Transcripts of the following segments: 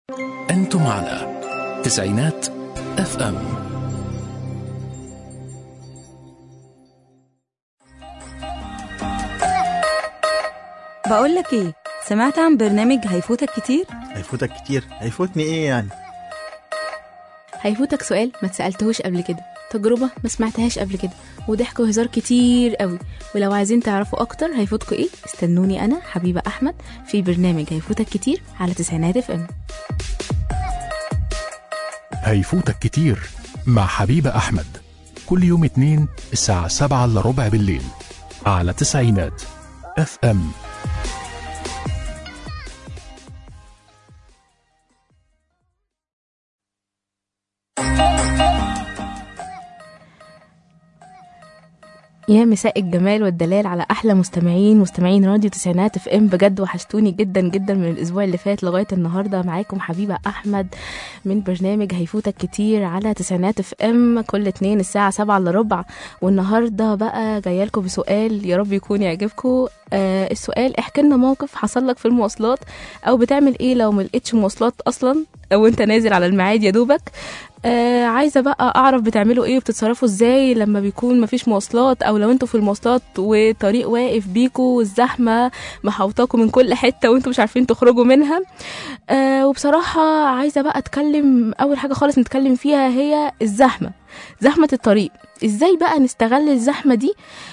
أنتم على تسعينات اف ام بقول لك ايه سمعت عن برنامج هيفوتك كتير هيفوتك كتير هيفوتني ايه يعني هيفوتك سؤال ما اتسألتهوش قبل كده تجربة ما سمعتهاش قبل كده وضحك وهزار كتير قوي ولو عايزين تعرفوا اكتر هيفوتكوا ايه استنوني انا حبيبة احمد في برنامج هيفوتك كتير على تسعينات اف ام هيفوتك كتير مع حبيبة أحمد كل يوم اتنين الساعة سبعة إلا ربع بالليل على تسعينات اف ام يا مساء الجمال والدلال على احلى مستمعين مستمعين راديو تسعينات اف ام بجد وحشتوني جدا جدا من الاسبوع اللي فات لغايه النهارده معاكم حبيبه احمد من برنامج هيفوتك كتير على تسعينات اف ام كل اتنين الساعه سبعة الا ربع والنهارده بقى جايه لكم بسؤال يا رب يكون يعجبكم آه السؤال احكي لنا موقف حصل لك في المواصلات او بتعمل ايه لو ملقتش مواصلات اصلا او انت نازل على الميعاد يا دوبك آه عايزه بقى اعرف بتعملوا ايه وبتتصرفوا ازاي لما بيكون مفيش مواصلات او لو انتوا في المواصلات وطريق واقف بيكوا والزحمه محوطاكوا من كل حته وانتوا مش عارفين تخرجوا منها آه وبصراحه عايزه بقى اتكلم اول حاجه خالص نتكلم فيها هي الزحمه زحمه الطريق ازاي بقى نستغل الزحمه دي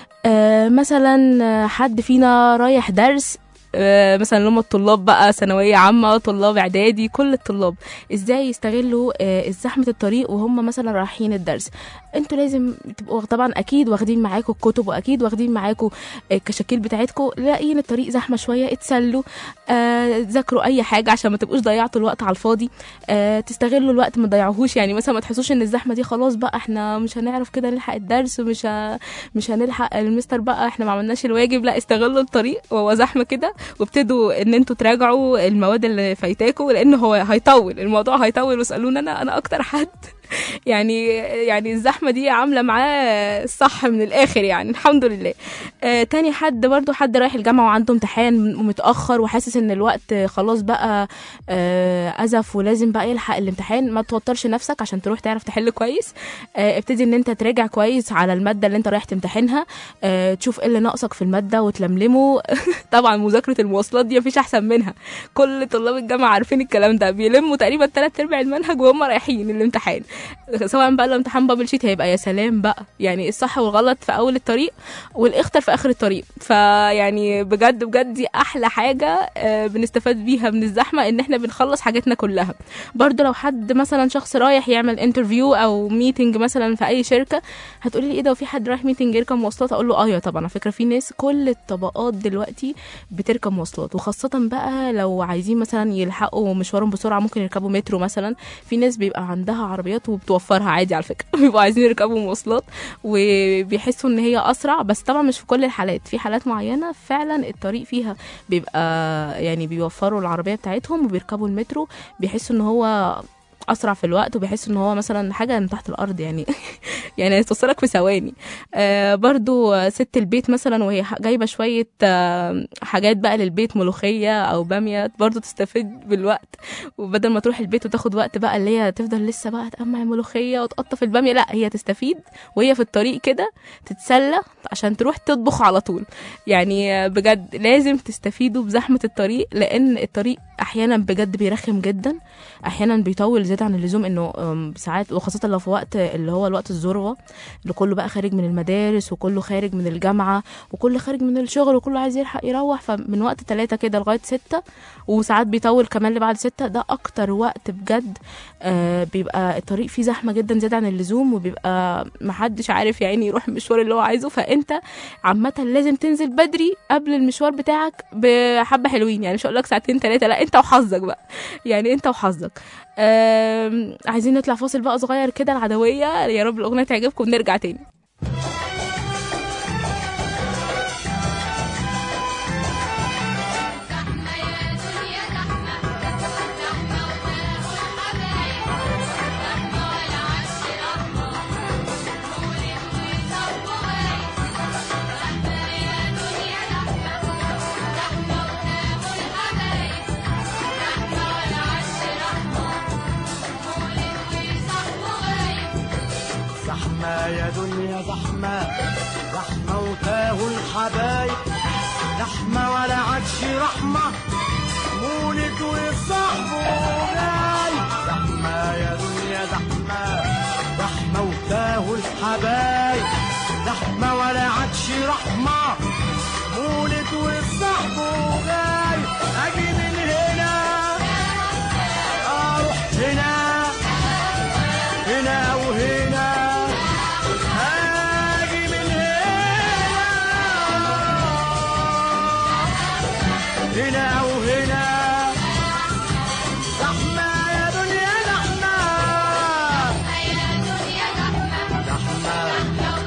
آه مثلا آه، حد فينا رايح درس آه، مثلا اللي هم الطلاب بقى ثانويه عامه طلاب اعدادي كل الطلاب ازاي يستغلوا آه، زحمه الطريق وهم مثلا رايحين الدرس انتوا لازم تبقوا طبعا اكيد واخدين معاكم الكتب واكيد واخدين معاكم الكشاكيل بتاعتكم لاقيين الطريق زحمه شويه اتسلوا آه، ذاكروا اي حاجه عشان ما تبقوش ضيعتوا الوقت على الفاضي آه، تستغلوا الوقت ما تضيعوهوش يعني مثلا ما تحسوش ان الزحمه دي خلاص بقى احنا مش هنعرف كده نلحق الدرس ومش ه... مش هنلحق المستر بقى احنا ما عملناش الواجب لا استغلوا الطريق وهو زحمه كده وابتدوا ان انتوا تراجعوا المواد اللي فايتاكوا لان هو هيطول الموضوع هيطول واسالوني انا انا اكتر حد يعني يعني الزحمه دي عامله معاه الصح من الاخر يعني الحمد لله آه تاني حد برضو حد رايح الجامعه وعنده امتحان ومتاخر وحاسس ان الوقت خلاص بقى آه ازف ولازم بقى يلحق الامتحان ما توترش نفسك عشان تروح تعرف تحل كويس آه ابتدي ان انت تراجع كويس على الماده اللي انت رايح تمتحنها آه تشوف ايه اللي ناقصك في الماده وتلملمه طبعا مذاكره المواصلات دي مفيش احسن منها كل طلاب الجامعه عارفين الكلام ده بيلموا تقريبا ثلاث ارباع المنهج وهم رايحين الامتحان سواء بقى لو امتحان بابل شيت هيبقى يا سلام بقى يعني الصح والغلط في اول الطريق والاخطر في اخر الطريق فيعني بجد بجد دي احلى حاجه آه، بنستفاد بيها من الزحمه ان احنا بنخلص حاجاتنا كلها برضو لو حد مثلا شخص رايح يعمل انترفيو او ميتنج مثلا في اي شركه هتقولي لي ايه ده وفي حد رايح ميتنج يركب مواصلات اقول له ايوه طبعا على فكره في ناس كل الطبقات دلوقتي بتركب مواصلات وخاصه بقى لو عايزين مثلا يلحقوا مشوارهم بسرعه ممكن يركبوا مترو مثلا في ناس بيبقى عندها عربيات وبتوفرها عادي على فكره بيبقوا عايزين يركبوا مواصلات وبيحسوا ان هي اسرع بس طبعا مش في كل الحالات في حالات معينه فعلا الطريق فيها بيبقى يعني بيوفروا العربيه بتاعتهم وبيركبوا المترو بيحسوا ان هو اسرع في الوقت وبيحس ان هو مثلا حاجه من تحت الارض يعني يعني هيتوصلك في ثواني آه برضو آه، ست البيت مثلا وهي ح- جايبه شويه آه حاجات بقى للبيت ملوخيه او باميه برضو تستفيد بالوقت وبدل ما تروح البيت وتاخد وقت بقى اللي هي تفضل لسه بقى تقمع الملوخيه وتقطف الباميه لا هي تستفيد وهي في الطريق كده تتسلى عشان تروح تطبخ على طول يعني آه، بجد لازم تستفيدوا بزحمه الطريق لان الطريق احيانا بجد بيرخم جدا احيانا بيطول زيادة عن اللزوم انه أم، ساعات وخاصه لو في وقت اللي هو الوقت الذروه اللي كله بقى خارج من المدارس وكله خارج من الجامعه وكله خارج من الشغل وكله عايز يلحق يروح فمن وقت ثلاثة كده لغايه ستة وساعات بيطول كمان لبعد ستة ده اكتر وقت بجد آه بيبقى الطريق فيه زحمه جدا زيادة عن اللزوم وبيبقى محدش عارف يعني يروح المشوار اللي هو عايزه فانت عامه لازم تنزل بدري قبل المشوار بتاعك بحبه حلوين يعني مش هقول لك ساعتين ثلاثه لا انت وحظك بقى يعني انت وحظك آم، عايزين نطلع فاصل بقى صغير كده العدويه يا رب الاغنيه تعجبكم ونرجع تاني زحمة يا دنيا زحمة زحمة وتاه الحبايب زحمة ولا عادش رحمة مولد وصاحبه جاي زحمة يا دنيا زحمة زحمة وتاه الحبايب زحمة ولا عادش رحمة مولد وصاحبه جاي أجي من هنا أروح هنا هنا وهنا أجي من هنا هنا وهنا زحمة يا دنيا زحمة زحمة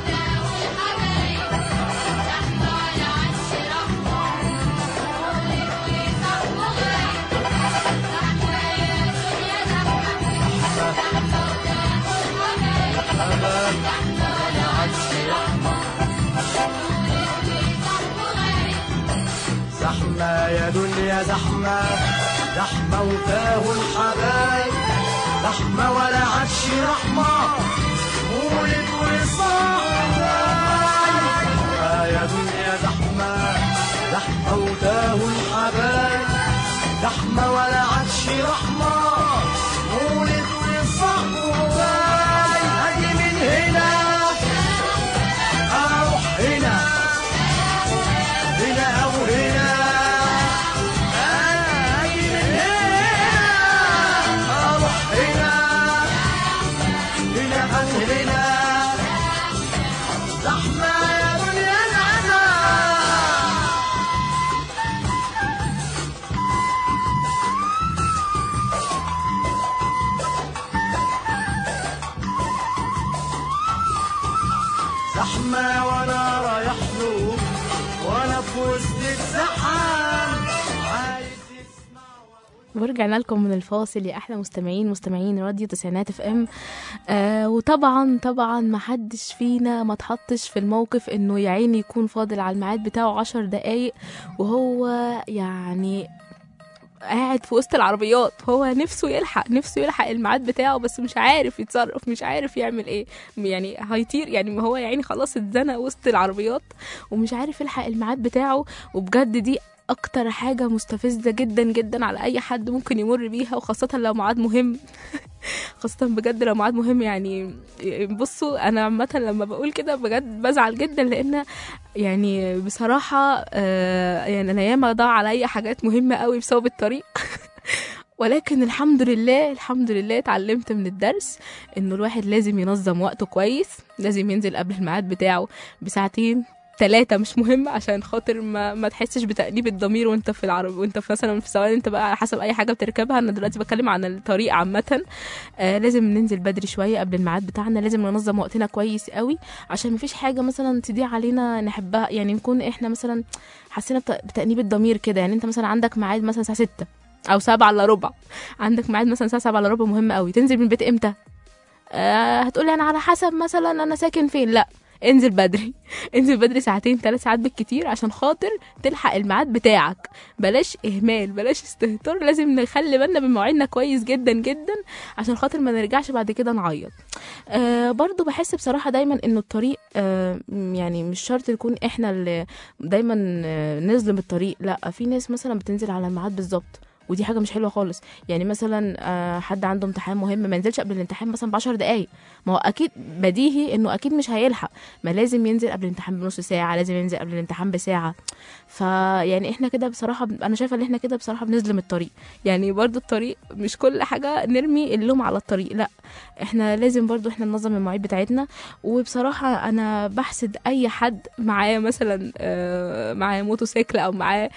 زحمة يا دنيا زحمة زحمة وتاه الحبايب زحمة ولا عادش رحمة مولد وصاحب زحمة يا دنيا زحمة زحمة وتاه الحبايب زحمة ولا عادش رحمة مولد وصاحب أجي من هنا أروح هنا هنا أو هنا أجي من هنا أروح هنا هنا أو هنا زحمة يا دنيا زحمة زحمة وانا رايح له وانا في وسط الزحام عايز يسمع ورجعنا لكم من الفاصل يا احلى مستمعين مستمعين راديو تسعينات اف ام آه وطبعا طبعا ما حدش فينا ما تحطش في الموقف انه يا عيني يكون فاضل على الميعاد بتاعه عشر دقايق وهو يعني قاعد في وسط العربيات هو نفسه يلحق نفسه يلحق الميعاد بتاعه بس مش عارف يتصرف مش عارف يعمل ايه يعني هيطير يعني ما هو يا عيني خلاص اتزنق وسط العربيات ومش عارف يلحق الميعاد بتاعه وبجد دي اكتر حاجه مستفزه جدا جدا على اي حد ممكن يمر بيها وخاصه لو ميعاد مهم خاصة بجد لو ميعاد مهم يعني بصوا أنا عامة لما بقول كده بجد بزعل جدا لأن يعني بصراحة آه، يعني أنا ياما ضاع عليا حاجات مهمة قوي بسبب الطريق ولكن الحمد لله الحمد لله اتعلمت من الدرس انه الواحد لازم ينظم وقته كويس لازم ينزل قبل الميعاد بتاعه بساعتين ثلاثة مش مهم عشان خاطر ما, ما تحسش بتأنيب الضمير وانت في العرب وانت في مثلا في سواء انت بقى على حسب اي حاجة بتركبها انا دلوقتي بتكلم عن الطريق عامة آه لازم ننزل بدري شوية قبل الميعاد بتاعنا لازم ننظم وقتنا كويس قوي عشان مفيش حاجة مثلا تضيع علينا نحبها يعني نكون احنا مثلا حسينا بت- بتأنيب الضمير كده يعني انت مثلا عندك ميعاد مثلا الساعة 6 او 7 الا ربع عندك ميعاد مثلا الساعة 7 الا ربع مهم قوي تنزل من البيت امتى آه هتقولي انا على حسب مثلا انا ساكن فين لا انزل بدري انزل بدري ساعتين ثلاث ساعات بالكتير عشان خاطر تلحق الميعاد بتاعك بلاش اهمال بلاش استهتار لازم نخلي بالنا من مواعيدنا كويس جدا جدا عشان خاطر ما نرجعش بعد كده نعيط آه برضو بحس بصراحة دايما انه الطريق آه يعني مش شرط يكون احنا اللي دايما آه نظلم الطريق لا في ناس مثلا بتنزل على الميعاد بالظبط ودي حاجه مش حلوه خالص يعني مثلا آه، حد عنده امتحان مهم ما ينزلش قبل الامتحان مثلا ب 10 دقائق ما هو اكيد بديهي انه اكيد مش هيلحق ما لازم ينزل قبل الامتحان بنص ساعه لازم ينزل قبل الامتحان بساعه فيعني احنا كده بصراحه ب- انا شايفه ان احنا كده بصراحه بنظلم الطريق يعني برضو الطريق مش كل حاجه نرمي اللوم على الطريق لا احنا لازم برضو احنا ننظم المواعيد بتاعتنا وبصراحه انا بحسد اي حد معاه مثلا آه، معاه موتوسيكل او معاه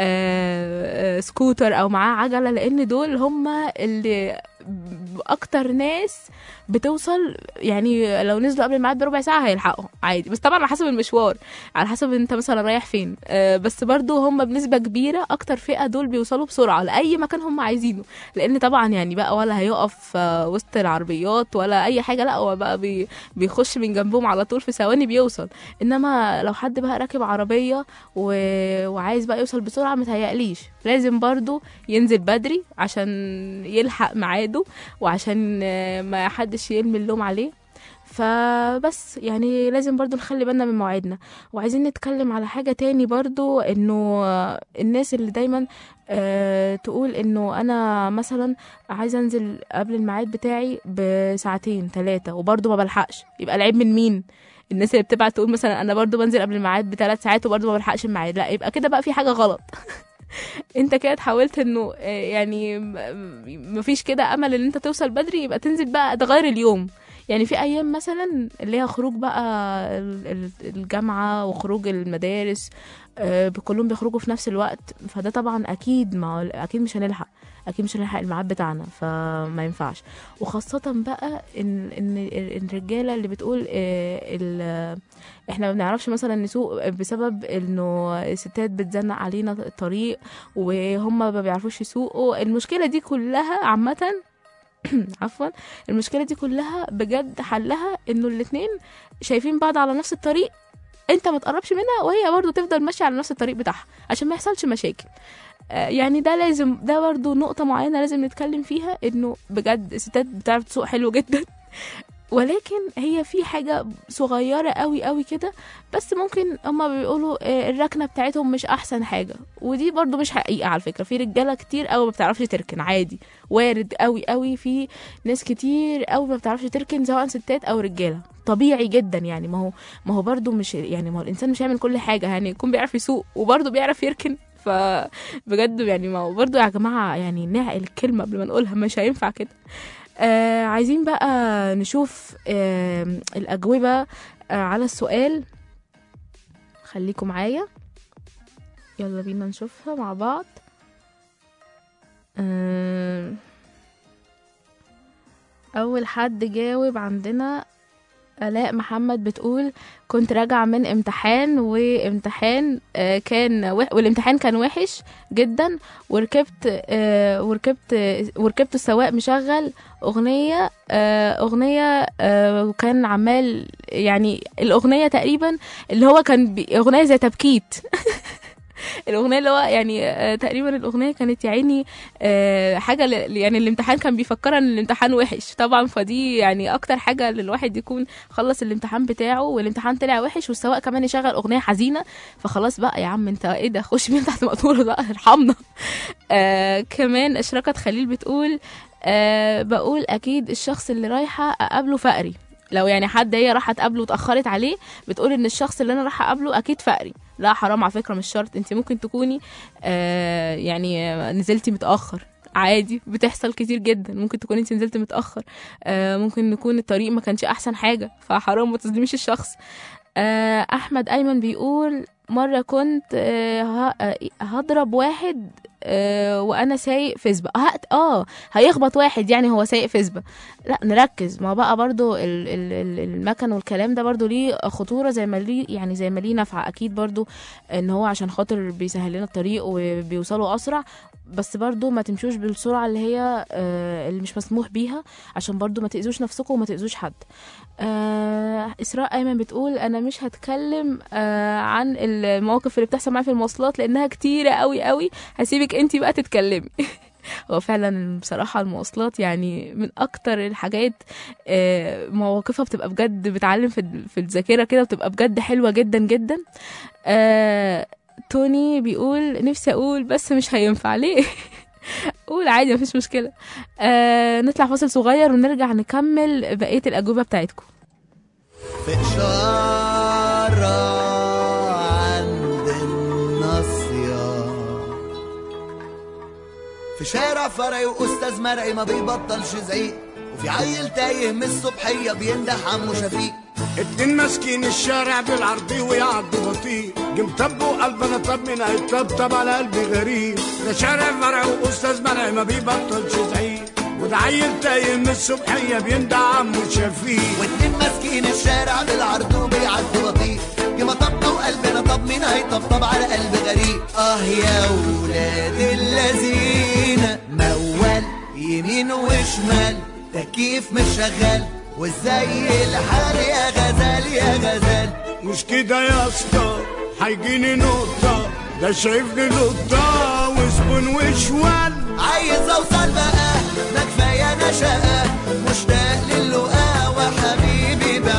آه، آه، سكوتر او معاه عجله لان دول هم اللي اكتر ناس بتوصل يعني لو نزلوا قبل الميعاد بربع ساعه هيلحقوا عادي بس طبعا على حسب المشوار على حسب انت مثلا رايح فين آه، بس برضو هم بنسبه كبيره اكتر فئه دول بيوصلوا بسرعه لاي مكان هم عايزينه لان طبعا يعني بقى ولا هيقف آه، وسط العربيات ولا اي حاجه لا هو بقى بي بيخش من جنبهم على طول في ثواني بيوصل انما لو حد بقى راكب عربيه و... وعايز بقى يوصل بسرعه متهيأليش لازم برضو ينزل بدري عشان يلحق ميعاده وعشان آه، ما حدش يرمي اللوم عليه فبس يعني لازم برضو نخلي بالنا من مواعيدنا وعايزين نتكلم على حاجة تاني برضو انه الناس اللي دايما آه تقول انه انا مثلا عايزة انزل قبل الميعاد بتاعي بساعتين ثلاثة وبرضو ما بلحقش يبقى العيب من مين الناس اللي بتبعت تقول مثلا انا برضو بنزل قبل الميعاد بثلاث ساعات وبرضو ما بلحقش الميعاد لا يبقى كده بقى في حاجة غلط انت كده حاولت انه آه، يعني م- م- مفيش كده امل ان انت توصل بدري يبقى تنزل بقى تغير اليوم يعني في ايام مثلا اللي هي خروج بقى ال- ال- الجامعه وخروج المدارس آه، كلهم بيخرجوا في نفس الوقت فده طبعا اكيد ما اكيد مش هنلحق اكيد مش هنلحق الميعاد بتاعنا فما ينفعش وخاصه بقى ان ان ال- الرجاله اللي بتقول آه، ال- احنا ما بنعرفش مثلا نسوق بسبب انه الستات بتزنق علينا الطريق وهم ما بيعرفوش يسوقوا المشكله دي كلها عامه عفوا المشكله دي كلها بجد حلها انه الاتنين شايفين بعض على نفس الطريق انت ما تقربش منها وهي برضو تفضل ماشيه على نفس الطريق بتاعها عشان ما يحصلش مشاكل آه، يعني ده لازم ده برضو نقطة معينة لازم نتكلم فيها انه بجد الستات بتعرف تسوق حلو جدا ولكن هي في حاجة صغيرة قوي قوي كده بس ممكن هما بيقولوا آه، الركنة بتاعتهم مش أحسن حاجة ودي برضو مش حقيقة على فكرة في رجالة كتير قوي ما بتعرفش تركن عادي وارد قوي قوي في ناس كتير قوي ما بتعرفش تركن سواء ستات أو رجالة طبيعي جدا يعني ما هو ما هو برضو مش يعني ما هو الإنسان مش هيعمل كل حاجة يعني يكون بيعرف يسوق وبرضو بيعرف يركن فبجد يعني ما هو برضو يا جماعة يعني نعقل الكلمة قبل ما نقولها مش هينفع كده آه عايزين بقى نشوف آه الأجوبة آه على السؤال خليكم معايا يلا بينا نشوفها مع بعض آه أول حد جاوب عندنا آلاء محمد بتقول كنت راجعة من امتحان وامتحان آه كان وح والامتحان كان وحش جدا وركبت آه وركبت وركبت السواق مشغل اغنيه آه اغنيه آه وكان عمال يعني الاغنيه تقريبا اللي هو كان بي- اغنيه زي تبكيت الاغنيه اللي هو يعني آه تقريبا الاغنيه كانت يا عيني آه حاجه ل- يعني الامتحان كان بيفكرها ان الامتحان وحش طبعا فدي يعني اكتر حاجه للواحد يكون خلص الامتحان بتاعه والامتحان طلع وحش والسواق كمان يشغل اغنيه حزينه فخلاص بقى يا عم انت ايه ده خش بينا تحت مقطوره بقى ارحمنا آه كمان اشرقت خليل بتقول آه بقول اكيد الشخص اللي رايحه اقابله فقري لو يعني حد هي راحت تقابله واتاخرت عليه بتقول ان الشخص اللي انا رايحه اقابله اكيد فقري لا حرام على فكره مش شرط انت ممكن تكوني آه يعني آه، نزلتي متاخر عادي بتحصل كتير جدا ممكن تكون انت نزلت متاخر آه ممكن يكون الطريق ما كانش احسن حاجه فحرام ما تظلميش الشخص آه احمد ايمن بيقول مره كنت آه ه- آه، هضرب واحد آه وانا سايق فيسبا اه اه هيخبط واحد يعني هو سايق فيسبا لا نركز ما بقى برضو ال- ال- ال- المكن والكلام ده برضو ليه خطوره زي ما ليه يعني زي ما ليه نفع اكيد برضو ان هو عشان خاطر بيسهل لنا الطريق وبيوصلوا اسرع بس برضو ما تمشوش بالسرعه اللي هي آه اللي مش مسموح بيها عشان برضو ما تاذوش نفسكم وما تاذوش حد آه اسراء ايمن بتقول انا مش هتكلم آه عن المواقف اللي بتحصل معايا في المواصلات لانها كتيره قوي قوي هسيبك انتي بقى تتكلمي هو فعلا بصراحة المواصلات يعني من أكتر الحاجات آه، مواقفها بتبقى بجد بتعلم في ال- في الذاكرة كده بتبقى بجد حلوة جدا جدا آه، توني بيقول نفسي أقول بس مش هينفع ليه قول عادي مفيش مشكلة آه، نطلع فاصل صغير ونرجع نكمل بقية الأجوبة بتاعتكم في إشارة عند الناصية في شارع فرعي وأستاذ مرعي ما بيبطلش زعيق وفي عيل تايه من الصبحية بينده عمو شفيق اتنين ماسكين الشارع بالعرضي ويعدوا بطيء جم طبوا قلبنا طب من هيطبطب على قلبي غريب ده شارع فرع واستاذ مرعي ما بيبطلش زعيق وده عيل تايه من الصبحيه بيندع عمو شفيق واتنين ماسكين الشارع بالعرض وبيعدوا بطيء كما طبنا وقلبنا طب مين هيطبطب على قلب غريب اه يا ولاد اللذين موال يمين وشمال تكييف مش شغال وازاي الحال يا غزال يا غزال مش كده يا اسطى هيجيني نقطه ده شايفني لقطه وزبون وشوال عايز اوصل بقى ده كفايه انا شقه مشتاق للقاء وحبيبي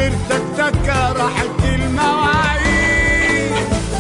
غير تكتكة راحت المواعيد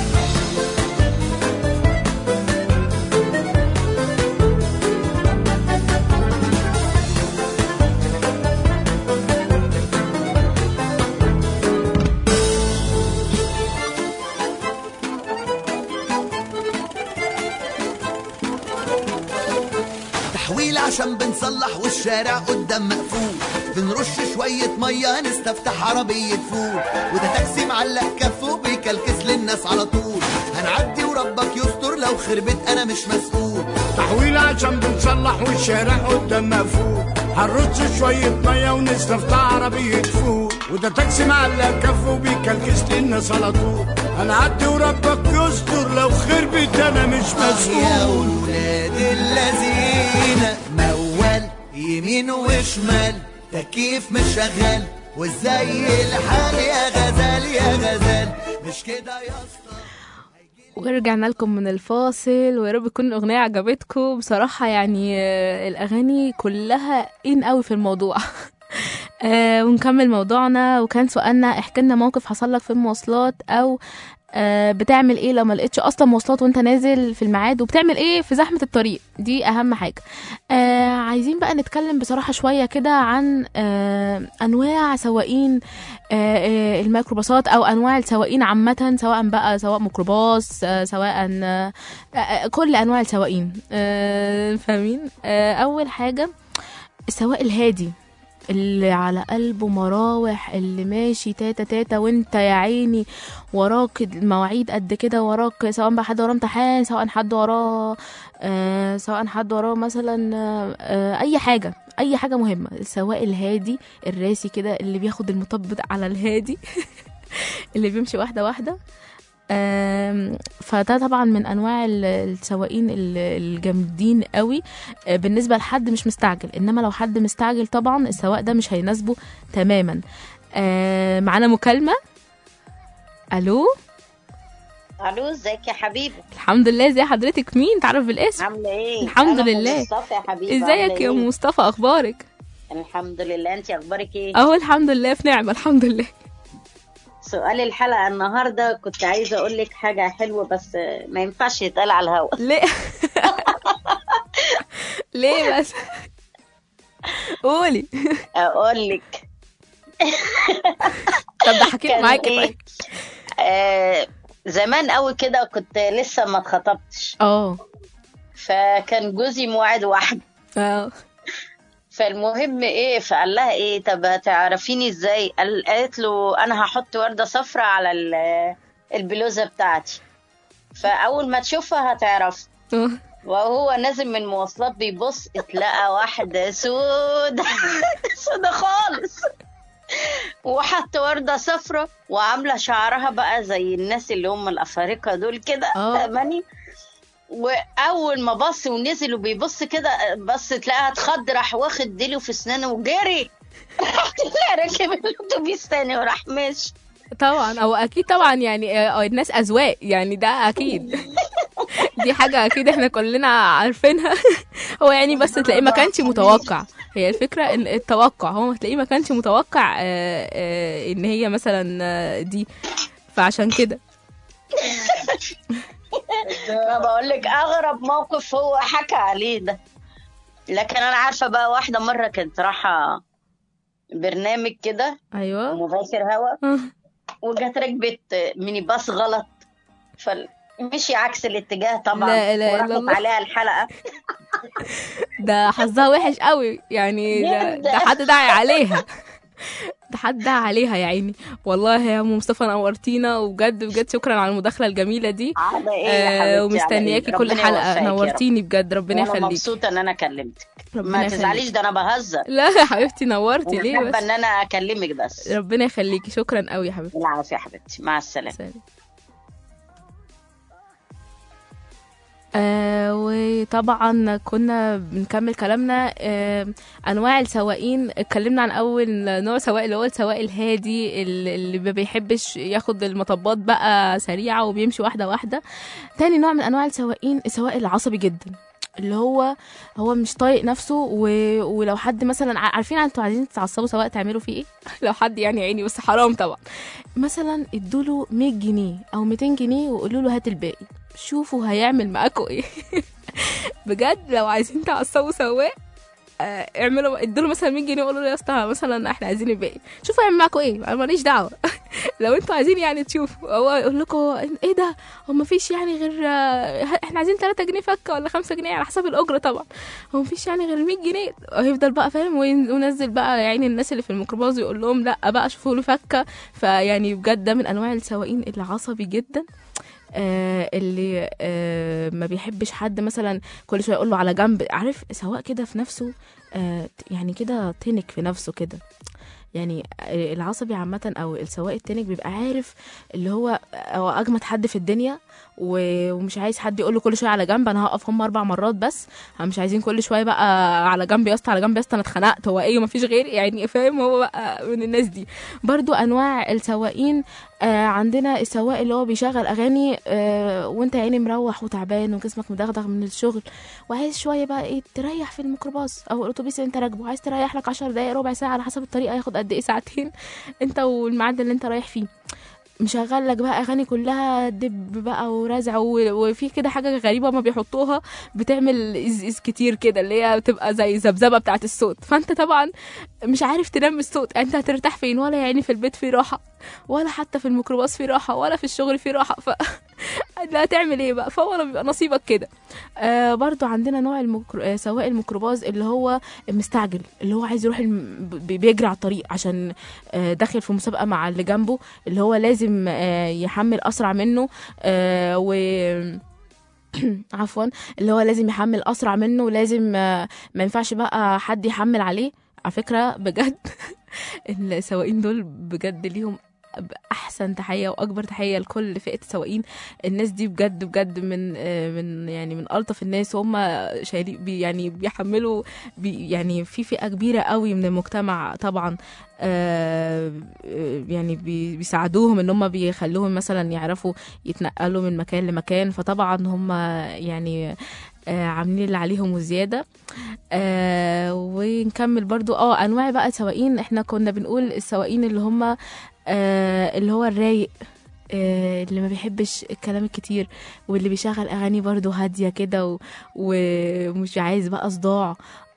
تحويل عشان بنصلح والشارع قدام مقفول بنرش شوية مية نستفتح عربية فول وده تاكسي معلق كفه بيكلكس للناس على طول هنعدي وربك يستر لو خربت انا مش مسؤول تحويل عشان بنصلح والشارع قدام مقفول هنرص شوية مية ونستفتح عربية فول وده تاكسي معلق كفه وبيكلكس للناس على طول هنعدي وربك يستر لو خربت انا مش يا مسؤول ولاد اللذين موال يمين وشمال تكييف مش شغال وازاي الحال يا غزال يا غزال مش كده يا اسطى ورجعنا لكم من الفاصل ويا رب تكون الأغنية عجبتكم بصراحة يعني آه، الأغاني كلها إن قوي في الموضوع آه، ونكمل موضوعنا وكان سؤالنا احكي لنا موقف حصل لك في المواصلات أو آه، بتعمل ايه لو ما لقيتش اصلا مواصلات وانت نازل في الميعاد وبتعمل ايه في زحمه الطريق دي اهم حاجه آه عايزين بقى نتكلم بصراحه شويه كده عن آه انواع سواقين آه آه الميكروباصات او انواع السواقين عامه سواء بقى سواء ميكروباص آه سواء آه آه كل انواع السواقين آه فاهمين آه اول حاجه السواق الهادي اللي على قلبه مراوح اللي ماشي تاتا تاتا وانت يا عيني وراك المواعيد قد كده وراك سواء بقى حد وراه امتحان سواء حد وراه آه سواء حد وراه مثلا آه آه اي حاجه اي حاجه مهمه السواق الهادي الراسي كده اللي بياخد المطب على الهادي اللي بيمشي واحده واحده آم، فده طبعا من انواع ال- السواقين ال- الجامدين قوي آه، بالنسبه لحد مش مستعجل انما لو حد مستعجل طبعا السواق ده مش هيناسبه تماما آه، معانا مكالمه الو الو ازيك يا حبيبي الحمد لله ازي حضرتك مين تعرف بالاسم عامله ايه الحمد أنا أم لله. مصطفى يا حبيبي عاملة ازيك يا إيه؟ ام مصطفى اخبارك الحمد لله انت اخبارك ايه اهو الحمد لله في نعمه الحمد لله سؤال الحلقه النهارده كنت عايزه اقول لك حاجه حلوه بس ما ينفعش يتقال على الهوا ليه ليه بس قولي اقول لك طب ده حكيت كان معاكي إيه؟ طيب آه زمان قوي كده كنت لسه ما اتخطبتش اه فكان جوزي موعد واحد اه فالمهم ايه فقال لها ايه طب هتعرفيني ازاي قال- قالت له انا هحط ورده صفراء على ال- البلوزه بتاعتي فاول ما تشوفها هتعرف آه. وهو نازل من المواصلات بيبص اتلقى واحدة سودة سودة خالص وحط وردة صفرة وعاملة شعرها بقى زي الناس اللي هم الأفارقة دول كده آه. فاهماني وأول ما بص ونزل وبيبص كده بص تلاقيها اتخض راح واخد ديله في أسنانه وجري راح طلع راكب الأتوبيس تاني وراح ماشي طبعا او اكيد طبعا يعني آه، الناس اذواق يعني ده اكيد دي حاجه اكيد احنا كلنا عارفينها هو يعني بس تلاقيه ما كانش متوقع هي الفكره ان التوقع هو تلاقيه ما كانش متوقع آه، آه، ان هي مثلا آه، دي فعشان كده ما بقول لك اغرب موقف هو حكى عليه ده لكن انا عارفه بقى واحده مره كانت رايحه برنامج كده ايوه مباشر هوا آه. وجت ركبت ميني باص غلط فمشي عكس الاتجاه طبعا لا إله إلا وراحت الله. عليها الحلقه ده حظها وحش قوي يعني ده, جدا. ده حد داعي عليها ده حد داعي عليها يا عيني والله يا ام مصطفى نورتينا وبجد بجد شكرا على المداخله الجميله دي على ايه يا آه حبيبتي على إيه؟ ومستنياكي كل ربنا حلقه يوفقك يا رب. نورتيني بجد ربنا وانا يخليك مبسوطه ان انا كلمتك ربنا ما يخليك. تزعليش ده انا بهزر لا يا حبيبتي نورتي ليه وحابه بس ان انا اكلمك بس ربنا يخليكي شكرا قوي يا حبيبتي العافيه يا حبيبتي مع السلامه سلام. آه وطبعا كنا بنكمل كلامنا آه انواع السواقين اتكلمنا عن اول نوع سواق اللي هو السواق الهادي اللي اللي ما بيحبش ياخد المطبات بقى سريعه وبيمشي واحده واحده تاني نوع من انواع السواقين السواق العصبي جدا اللي هو هو مش طايق نفسه و... ولو حد مثلا ع- عارفين انتوا عايزين تتعصبوا سواء تعملوا فيه ايه لو حد يعني عيني بس حرام طبعا مثلا ادوله 100 جنيه او 200 جنيه وقولوا له هات الباقي شوفوا هيعمل معاكوا ايه بجد لو عايزين تعصبوا سواق آه، اعملوا ادوا له مثلا 100 جنيه وقولوا له يا اسطى مثلا احنا عايزين الباقي شوفوا هيعمل معاكم ايه انا ماليش دعوه لو انتوا عايزين يعني تشوفوا هو يقول لكم ايه ده هو مفيش يعني غير آه، احنا عايزين 3 جنيه فكه ولا 5 جنيه على حسب الاجره طبعا هو مفيش يعني غير 100 جنيه هيفضل بقى فاهم وين- وينزل بقى يعني الناس اللي في الميكروباص يقول لهم لا بقى شوفوا له فكه فيعني بجد ده من انواع السواقين اللي عصبي جدا آه اللي آه ما بيحبش حد مثلا كل شويه يقول له على جنب عارف سواق كده في نفسه آه يعني كده تنك في نفسه كده يعني آه، العصبي عامة أو السواق التنك بيبقى عارف اللي هو هو أجمد حد في الدنيا و- ومش عايز حد يقول له كل شوية على جنب أنا هقف هم أربع مرات بس هم مش عايزين كل شوية بقى على جنب يا اسطى على جنب يا اسطى أنا اتخنقت هو إيه مفيش غيري يعني فاهم هو بقى من الناس دي برضو أنواع السواقين آه عندنا السواق اللي هو بيشغل أغاني آه وأنت يا عيني مروح وتعبان وجسمك مدغدغ من الشغل وعايز شويه بقى ايه تريح في الميكروباص او الاتوبيس اللي انت راكبه عايز تريح لك 10 دقايق ربع ساعه على حسب الطريق هياخد قد ايه ساعتين انت والميعاد اللي انت رايح فيه مشغل لك بقى اغاني كلها دب بقى ورزع و- وفي كده حاجه غريبه ما بيحطوها بتعمل إز إز كتير كده اللي هي بتبقى زي ذبذبه بتاعه الصوت فانت طبعا مش عارف تنام من الصوت انت هترتاح فين ولا يعني في البيت في راحه ولا حتى في الميكروباص في راحه ولا في الشغل في راحه ف لا تعمل ايه بقى فهو بيبقى نصيبك كده آه برضو عندنا نوع المكرو... آه سواق الميكروباص اللي هو مستعجل اللي هو عايز يروح الم... بي- بيجري على الطريق عشان آه داخل في مسابقة مع اللي جنبه اللي هو لازم آه يحمل أسرع منه آه و عفوا اللي هو لازم يحمل أسرع منه ولازم آه ما ينفعش بقى حد يحمل عليه على فكرة بجد السواقين دول بجد ليهم احسن تحيه واكبر تحيه لكل فئه السواقين الناس دي بجد بجد من آه، من يعني من الطف الناس وهم شايلين بي يعني بيحملوا بي يعني في فئه كبيره قوي من المجتمع طبعا آه، آه، يعني بي- بيساعدوهم ان هم بيخلوهم مثلا يعرفوا يتنقلوا من مكان لمكان فطبعا هم يعني آه، عاملين اللي عليهم وزياده آه ونكمل برضو اه انواع بقى سواقين احنا كنا بنقول السواقين اللي هم آه اللي هو الرايق آه اللي ما بيحبش الكلام الكتير واللي بيشغل اغاني برضو هاديه كده و- ومش عايز بقى صداع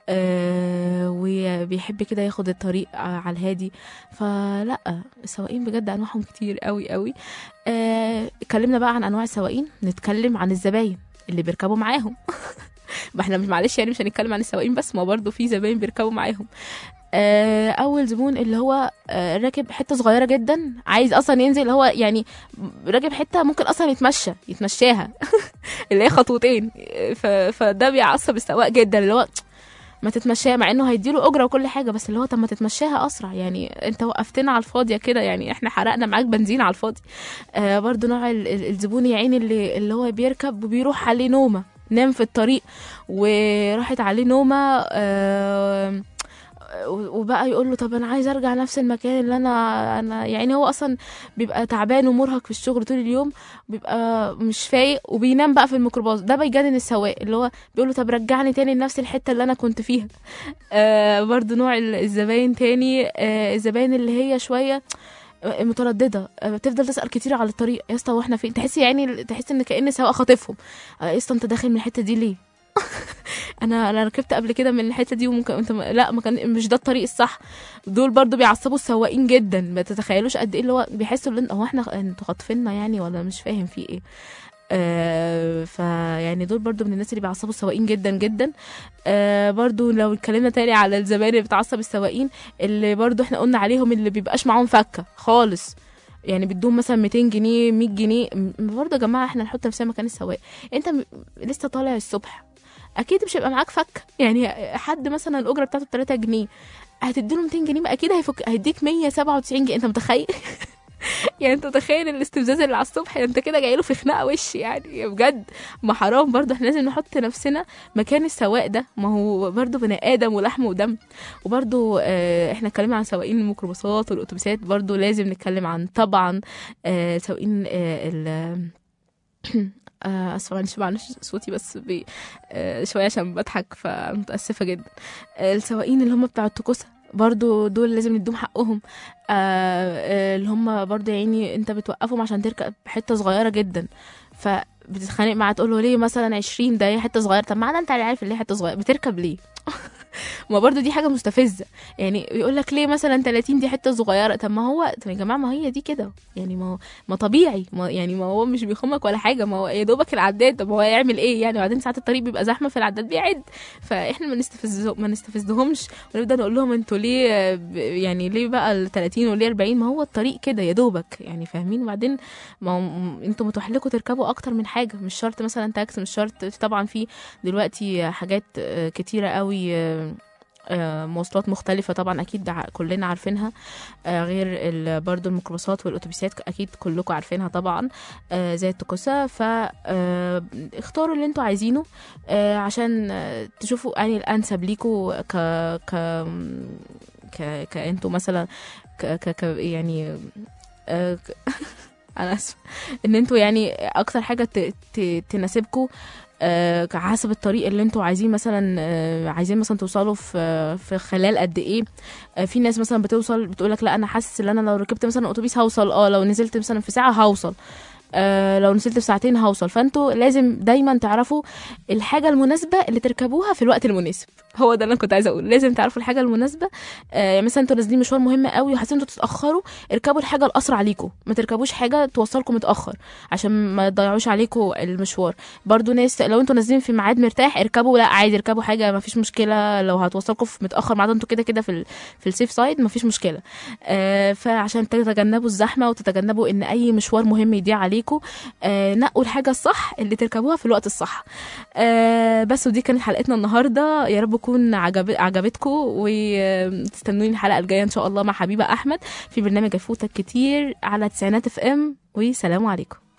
آه وبيحب كده ياخد الطريق على الهادي فلا السواقين بجد انواعهم كتير قوي قوي آه، اتكلمنا بقى عن انواع السواقين نتكلم عن الزباين اللي بيركبوا معاهم ما احنا مش معلش يعني مش هنتكلم عن السواقين بس ما برضه في زباين بيركبوا معاهم آه، اول زبون اللي هو آه، راكب حته صغيره جدا عايز اصلا ينزل هو يعني راكب حته ممكن اصلا يتمشى يتمشاها اللي هي خطوتين ف- فده بيعصب السواق جدا اللي هو ما تتمشاها مع انه هيديله اجره وكل حاجه بس اللي هو طب ما تتمشاها اسرع يعني انت وقفتنا على الفاضيه كده يعني احنا حرقنا معاك بنزين على الفاضي آه برضو نوع ال- ال- الزبون يا عيني اللي اللي هو بيركب وبيروح عليه نومه نام في الطريق وراحت عليه نومه آه وبقى يقول له طب انا عايز ارجع نفس المكان اللي انا انا يعني هو اصلا بيبقى تعبان ومرهق في الشغل طول اليوم بيبقى مش فايق وبينام بقى في الميكروباص ده بيجنن السواق اللي هو بيقول له طب رجعني تاني لنفس الحته اللي انا كنت فيها آه برضو نوع ال- الزباين تاني آه الزباين اللي هي شويه آه، متردده آه، بتفضل تسال كتير على الطريق يا اسطى واحنا فين تحس يعني تحس ان كان سواق خاطفهم آه، يا اسطى انت داخل من الحته دي ليه انا انا ركبت قبل كده من الحته دي وممكن انت ما- لا ما كان مش ده الطريق الصح دول برضو بيعصبوا السواقين جدا ما تتخيلوش قد ايه اللي هو بيحسوا ان هو احنا انتوا خاطفيننا يعني ولا مش فاهم في ايه آه فيعني دول برضو من الناس اللي بيعصبوا السواقين جدا جدا آه برضو لو اتكلمنا تاني على الزبائن اللي بتعصب السواقين اللي برضو احنا قلنا عليهم اللي بيبقاش معاهم فكه خالص يعني بيدوهم مثلا 200 جنيه 100 جنيه م- برضه يا جماعه احنا نحط نفسنا مكان السواق انت م- لسه طالع الصبح اكيد مش هيبقى معاك فكه يعني حد مثلا الاجره بتاعته 3 جنيه هتديله 200 جنيه ما اكيد هيفك هيديك 197 جنيه انت متخيل يعني انت متخيل الاستفزاز اللي على الصبح انت كده جاي له في خناقه وش يعني بجد ما حرام برضه احنا لازم نحط نفسنا مكان السواق ده ما هو برضه بني ادم ولحم ودم وبرضه اه احنا اتكلمنا عن سواقين الميكروباصات والاتوبيسات برضه لازم نتكلم عن طبعا اه سواقين اه ال آه، اسفه معلش معلش صوتي بس بي آه، شويه عشان بضحك فمتاسفه جدا آه، السواقين اللي هم بتاع التكوسه برضو دول لازم ندوم حقهم آه، آه، اللي هم برضو يعني انت بتوقفهم عشان تركب حته صغيره جدا ف بتتخانق معاه تقول له ليه مثلا 20 ده هي حته صغيره طب ما انا انت اللي عارف اللي هي حته صغيره بتركب ليه ما برضو دي حاجه مستفزه يعني يقول لك ليه مثلا 30 دي حته صغيره طب ما هو طب يا جماعه ما هي دي كده يعني ما هو ما طبيعي ما يعني ما هو مش بيخمك ولا حاجه ما هو يا دوبك العداد طب هو هيعمل ايه يعني وبعدين ساعات الطريق بيبقى زحمه في العداد بيعد فاحنا ما نستفزه ما نستفزهمش ونبدا نقول لهم انتوا ليه آه، ب- يعني ليه بقى ال 30 وليه 40 ما هو الطريق كده يا دوبك يعني فاهمين وبعدين ما هو م- انتوا متاح لكم تركبوا اكتر من حاجه مش شرط مثلا تاكسي مش شرط طبعا في دلوقتي حاجات آه، كتيره قوي آه، آه، مواصلات مختلفة طبعا أكيد ع- كلنا عارفينها آه، غير ال- برضو الميكروباصات والأتوبيسات أكيد كلكم عارفينها طبعا آه، زي التكوسة فاختاروا اللي انتوا عايزينه آه، عشان آه، تشوفوا يعني الأنسب ليكوا ك ك ك كأنتوا مثلا ك ك ك يعني آه، ك- انا اسفه ان انتوا يعني اكتر حاجه ت- ت- تناسبكم آه، حسب الطريق اللي انتوا عايزين مثلا آه، عايزين مثلا توصلوا في في خلال قد ايه آه، في ناس مثلا بتوصل بتقولك لا انا حاسس ان انا لو ركبت مثلا اتوبيس هوصل اه لو نزلت مثلا في ساعه هوصل آه لو نزلت في ساعتين هوصل فانتوا لازم دايما تعرفوا الحاجه المناسبه اللي تركبوها في الوقت المناسب هو ده اللي انا كنت عايزه اقول لازم تعرفوا الحاجه المناسبه آه يعني مثلا انتوا نازلين مشوار مهم قوي وحاسين انتوا تتاخروا اركبوا الحاجه الاسرع ليكم ما تركبوش حاجه توصلكم متاخر عشان ما تضيعوش عليكم المشوار برضو ناس لو انتوا نازلين في ميعاد مرتاح اركبوا لا عادي اركبوا حاجه ما فيش مشكله لو هتوصلكم في متاخر ميعاد انتوا كده كده في ال- في السيف سايد ما فيش مشكله آه فعشان تتجنبوا الزحمه وتتجنبوا ان اي مشوار مهم يضيع عليكم آه نقوا الحاجه الصح اللي تركبوها في الوقت الصح آه بس ودي كانت حلقتنا النهارده يا رب تكون عجب عجبتكم وتستنوني الحلقه الجايه ان شاء الله مع حبيبه احمد في برنامج يفوتك كتير على تسعينات اف ام وسلام عليكم